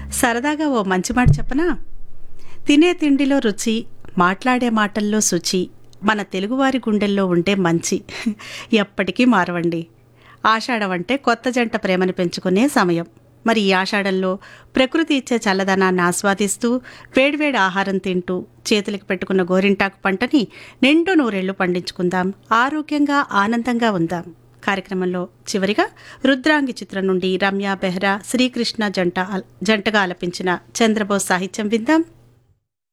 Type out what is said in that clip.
సరదాగా ఓ మంచి మాట చెప్పనా తినే తిండిలో రుచి మాట్లాడే మాటల్లో శుచి మన తెలుగువారి గుండెల్లో ఉంటే మంచి ఎప్పటికీ మారవండి ఆషాఢం అంటే కొత్త జంట ప్రేమను పెంచుకునే సమయం మరి ఈ ఆషాఢంలో ప్రకృతి ఇచ్చే చల్లదనాన్ని ఆస్వాదిస్తూ వేడివేడి ఆహారం తింటూ చేతులకు పెట్టుకున్న గోరింటాకు పంటని నిండు నూరేళ్లు పండించుకుందాం ఆరోగ్యంగా ఆనందంగా ఉందాం కార్యక్రమంలో చివరిగా రుద్రాంగి చిత్రం నుండి రమ్య బెహ్రా శ్రీకృష్ణ జంట జంటగా ఆలపించిన చంద్రబోస్ సాహిత్యం విందాం